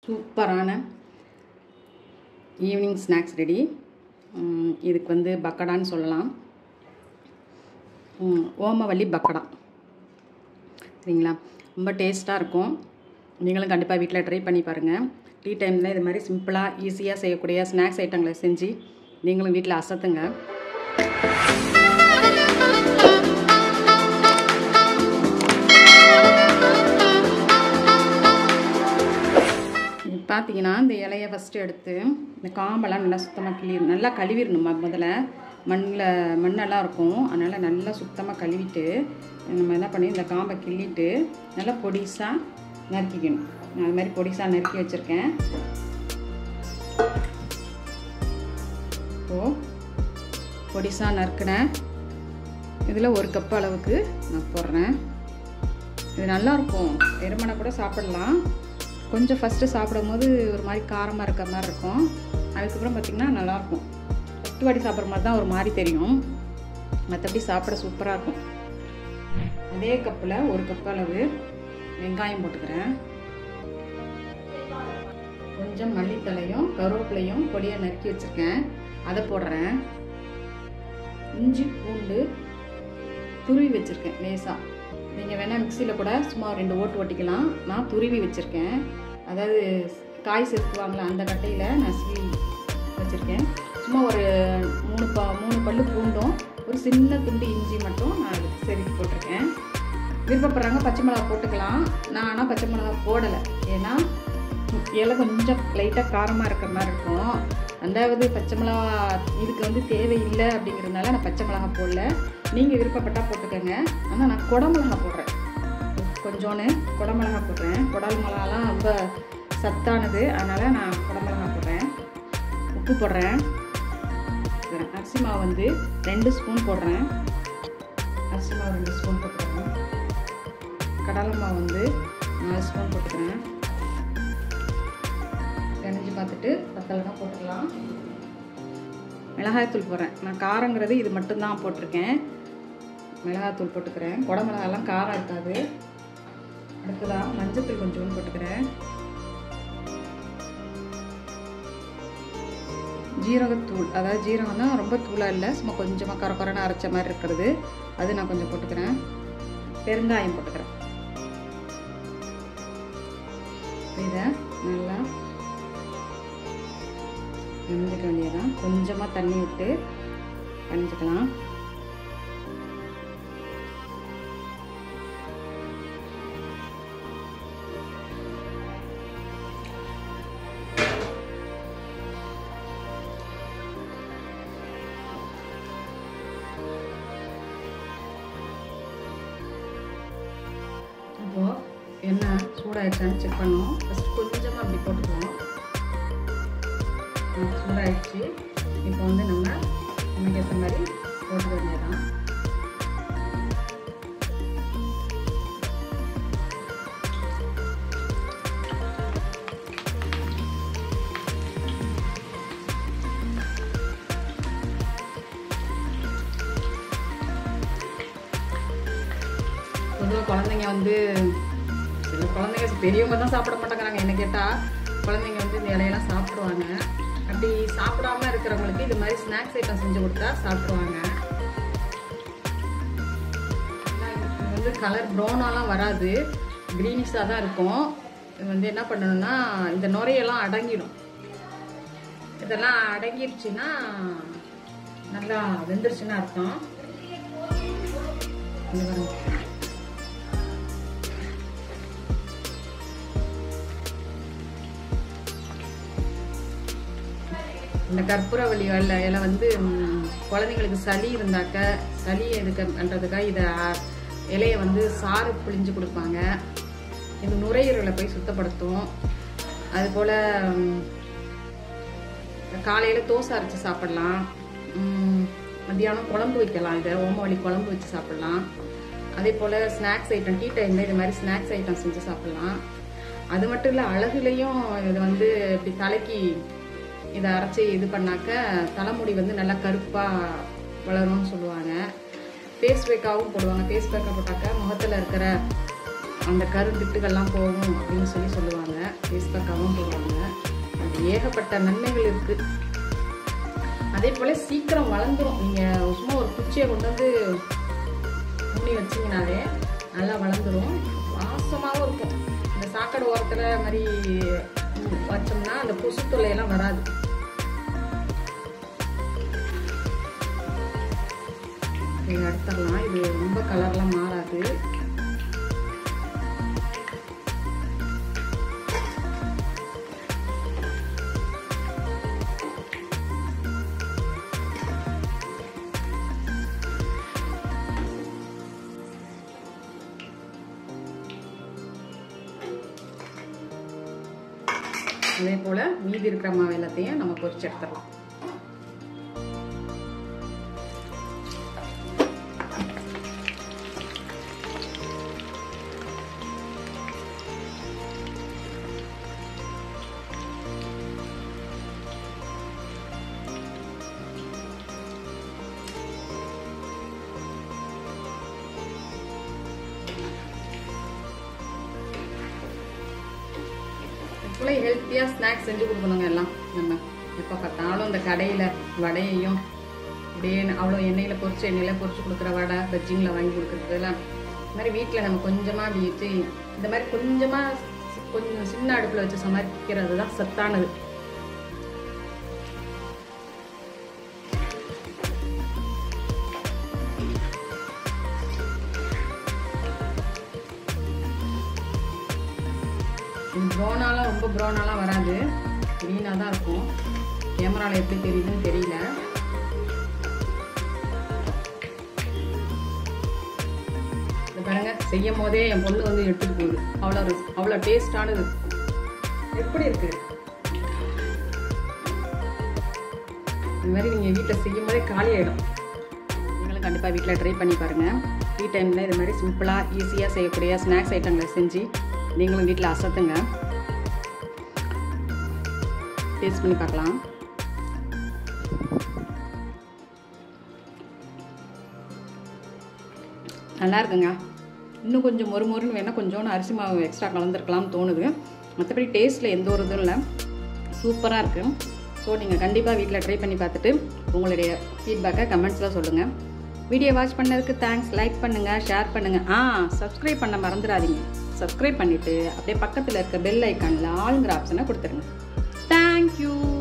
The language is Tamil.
சூப்பரான ஈவினிங் ஸ்நாக்ஸ் ரெடி இதுக்கு வந்து பக்கடான்னு சொல்லலாம் ம், ஓமவல்லி பக்கடா சரிங்களா ரொம்ப டேஸ்ட்டாக இருக்கும் நீங்களும் கண்டிப்பாக வீட்டில் ட்ரை பண்ணி பாருங்கள் டீ டைமில் இது மாதிரி சிம்பிளாக ஈஸியாக செய்யக்கூடிய ஸ்நாக்ஸ் ஐட்டங்களை செஞ்சு நீங்களும் வீட்டில் அசத்துங்க இது பார்த்தீங்கன்னா இந்த இலையை ஃபஸ்ட்டு எடுத்து இந்த காம்பெல்லாம் நல்லா சுத்தமாக கிளி நல்லா கழுவிடணும் ம- முதல்ல மண்ணில் மண்ணெல்லாம் இருக்கும் அதனால் நல்லா சுத்தமாக கழுவிட்டு நம்ம என்ன பண்ணி இந்த காம்பை கிள்ளிட்டு நல்லா பொடிசாக நறுக்கிக்கணும் நான் அது மாதிரி பொடிசாக நறுக்கி வச்சுருக்கேன் இப்போது பொடிசாக நறுக்கினேன் இதில் ஒரு கப் அளவுக்கு நான் போடுறேன் இது நல்லாயிருக்கும் வெறுமனை கூட சாப்பிடலாம் கொஞ்சம் ஃபஸ்ட்டு சாப்பிடும்போது ஒரு மாதிரி காரமாக இருக்க மாதிரி இருக்கும் அதுக்கப்புறம் பார்த்திங்கன்னா நல்லாயிருக்கும் ஃபஸ்ட்டு வாட்டி சாப்பிட்ற மாதிரி தான் ஒரு மாதிரி தெரியும் மற்றபடி சாப்பிட சூப்பராக இருக்கும் அதே கப்பில் ஒரு கப் அளவு வெங்காயம் போட்டுக்கிறேன் கொஞ்சம் மல்லித்தலையும் கருவேப்பிலையும் பொடியாக நறுக்கி வச்சுருக்கேன் அதை போடுறேன் இஞ்சி பூண்டு துருவி வச்சுருக்கேன் லேசாக நீங்கள் வேணால் மிக்சியில் கூட சும்மா ரெண்டு ஓட்டு ஓட்டிக்கலாம் நான் துருவி வச்சுருக்கேன் அதாவது காய் செலுத்துவாங்களே அந்த கட்டையில் நான் சீவி வச்சுருக்கேன் சும்மா ஒரு மூணு ப மூணு பல்லு பூண்டும் ஒரு சின்ன துண்டு இஞ்சி மட்டும் நான் அதுக்கு செதுக்கி போட்டிருக்கேன் விருப்பப்படுறாங்க பச்சை மிளகா போட்டுக்கலாம் நான் ஆனால் பச்சை மிளகா போடலை ஏன்னா இலை கொஞ்சம் லைட்டாக காரமாக இருக்கிற மாதிரி இருக்கும் ரெண்டாவது பச்சை மிளகா இதுக்கு வந்து தேவையில்லை அப்படிங்கிறதுனால நான் பச்சை மிளகா போடல நீங்கள் விருப்பப்பட்டால் போட்டுக்கோங்க ஆனால் நான் குடமிளகா போடுறேன் கொஞ்சோன்னு குடமிளகா போடுறேன் குடல் மிளகாலாம் ரொம்ப சத்தானது அதனால் நான் குடமிளகா போடுறேன் உப்பு போடுறேன் அரிசி மாவு வந்து ரெண்டு ஸ்பூன் போடுறேன் அரிசி மாவு ரெண்டு ஸ்பூன் போட்டுக்கிறேன் கடலை மாவு வந்து நாலு ஸ்பூன் போட்டுக்கிறேன் பிணைஞ்சு பார்த்துட்டு பத்தலைனா போட்டுக்கலாம் மிளகாய்த்தூள் போடுறேன் நான் காரங்கிறது இது மட்டும்தான் போட்டிருக்கேன் மிளகாய்த்தூள் போட்டுக்கிறேன் குடமிளகாலாம் காரம் இருக்காது அடுத்ததாக மஞ்சத்தூள் கொஞ்சோண்டு போட்டுக்கிறேன் ஜீரகத்தூள் அதாவது ஜீரகம்னா ரொம்ப தூளாக இல்லை சும்மா கொஞ்சமாக கர கரன்னு அரைச்ச மாதிரி இருக்கிறது அது நான் கொஞ்சம் போட்டுக்கிறேன் பெருங்காயம் போட்டுக்கிறேன் இதை நல்லா பிணைஞ்சிக்க வேண்டியதான் கொஞ்சமாக தண்ணி விட்டு பிணைஞ்சிக்கலாம் இப்போ எண்ணெய் சூடாயிடுச்சான்னு செக் பண்ணுவோம் ஃபஸ்ட்டு கொஞ்சமாக அப்படி போட்டுக்குவோம் ஆ, சூடாயிடுச்சு இப்போ வந்து நம்ம நமக்கு ஏற்ற மாதிரி போட்டுக்க வேண்டியதான் பொதுவாக குழந்தைங்க வந்து சில குழந்தைங்க பெரியவங்க தான் சாப்பிட மாட்டேங்கிறாங்க என்ன கேட்டால் குழந்தைங்க வந்து இந்த இலையெல்லாம் சாப்பிடுவாங்க அப்படி சாப்பிடாம இருக்கிறவங்களுக்கு இது மாதிரி ஸ்நாக்ஸ் ஐட்டம் செஞ்சு கொடுத்தா சாப்பிடுவாங்க ஆனா இது வந்து கலர் ப்ரௌனாலாம் வராது க்ரீனிஷாக தான் இருக்கும் இது வந்து என்ன பண்ணணும்னா இந்த நுரையெல்லாம் அடங்கிடும் இதெல்லாம் அடங்கிருச்சுன்னா நல்லா வெந்துருச்சுன்னு அர்த்தம் இங்க பாருங்க. இந்த கற்பூரவள்ளி இலை இலை வந்து ம், குழந்தைங்களுக்கு சளி இருந்தாக்க சளி எதுக்கு பண்ணுறதுக்காக இதை இலையை வந்து சாறு பிழிஞ்சு கொடுப்பாங்க இது நுரையீரலை போய் சுத்தப்படுத்தும் அதுபோல் காலையில் தோசை அரைச்சி சாப்பிடலாம் ம், மத்தியானம் குழம்பு வைக்கலாம் இதை ஓமவழி குழம்பு வச்சு சாப்பிடலாம் அதே போல் ஸ்நாக்ஸ் ஐட்டம் டீ டைமில் இது மாதிரி ஸ்நாக்ஸ் ஐட்டம் செஞ்சு சாப்பிடலாம் அது மட்டும் இல்லை அழகுலேயும் இது வந்து இப்படி தலைக்கு இதை அரைச்சி இது பண்ணாக்க தலைமுடி வந்து நல்லா கருப்பாக வளரும்னு சொல்லுவாங்க ஃபேஸ் பேக்காகவும் போடுவாங்க ஃபேஸ் பேக்கை போட்டாக்க முகத்தில் இருக்கிற அந்த கருந்திட்டுகள்லாம் போகும் அப்படின்னு சொல்லி சொல்லுவாங்க ஃபேஸ் பேக்காகவும் போடுவாங்க அது ஏகப்பட்ட நன்மைகள் இருக்குது அதே போல் சீக்கிரம் வளர்ந்துரும் நீங்கள் சும்மா ஒரு குச்சியை கொண்டு வந்து மூடி வச்சிங்கனாலே நல்லா வளர்ந்துரும் வாசமாகவும் இருக்கும் இந்த சாக்கடை ஓரத்தில் மாதிரி வச்சோம்னா அந்த கொசு தொல்லையெல்லாம் வராது இதை எடுத்துடலாம் இது ரொம்ப கலர்லாம் மாறாது அதே போல் மீதி இருக்கிற மாவு எல்லாத்தையும் நம்ம பொரிச்சு எடுத்துடலாம் இப்போல ஹெல்த்தியாக ஸ்நாக்ஸ் செஞ்சு கொடுக்கணுங்க எல்லாம் நம்ம எப்போ பார்த்தாலும் இந்த கடையில் வடையையும் அப்படியே அவ்வளோ எண்ணெயில் பொரிச்ச எண்ணெயில் பொரிச்சு கொடுக்குற வடை பஜ்ஜிங்களை வாங்கி கொடுக்குறதுலாம் இந்த மாதிரி வீட்டில் நம்ம கொஞ்சமாக அப்படி வச்சு இந்த மாதிரி கொஞ்சமாக கொஞ்சம் சின்ன அடுப்பில் வச்சு சமைக்கிறது தான் சத்தானது ப்ரௌனாலாம் ரொம்ப ப்ரௌனாலாம் வராது க்ரீனாக தான் இருக்கும் கேமராவில் எப்படி தெரியுதுன்னு தெரியல இது பாருங்க செய்யும் போதே என் பொண்ணு வந்து எடுத்துட்டு போகுது அவ்வளோ அவ்வளோ டேஸ்டானது எப்படி இருக்கு இந்த மாதிரி நீங்கள் வீட்டில் செய்யும் போதே காலி ஆகிடும் நீங்களும் கண்டிப்பாக வீட்டில் ட்ரை பண்ணி பாருங்கள் ஃப்ரீ டைமில் இது மாதிரி சிம்பிளாக ஈஸியாக செய்யக்கூடிய ஸ்நாக்ஸ் ஐட்டங்களை செஞ்சு நீங்களும் வீட்டில் அசத்துங்க டேஸ்ட் பண்ணி பார்க்கலாம் நல்லா இருக்குங்க இன்னும் கொஞ்சம் மொறு மொறுன்னு வேணால் கொஞ்சோண்டு அரிசி மாவு எக்ஸ்ட்ரா கலந்துருக்கலாம்னு தோணுது மற்றபடி டேஸ்ட்டில் எந்த ஒரு இதுவும் இல்லை சூப்பராக இருக்குது ஸோ நீங்கள் கண்டிப்பாக வீட்டில் ட்ரை பண்ணி பார்த்துட்டு உங்களுடைய ஃபீட்பேக்கை கமெண்ட்ஸில் சொல்லுங்கள் வீடியோ வாட்ச் பண்ணதுக்கு தேங்க்ஸ் லைக் பண்ணுங்கள் ஷேர் பண்ணுங்கள் ஆ சப்ஸ்கிரைப் பண்ண மறந்துடாதீங்க சப்ஸ்கிரைப் பண்ணிவிட்டு அப்படியே பக்கத்தில் இருக்க பெல் ஐக்கானில் ஆளுங்கிற ஆப்ஷனை கொடுத்துருங்க தேங்க்யூ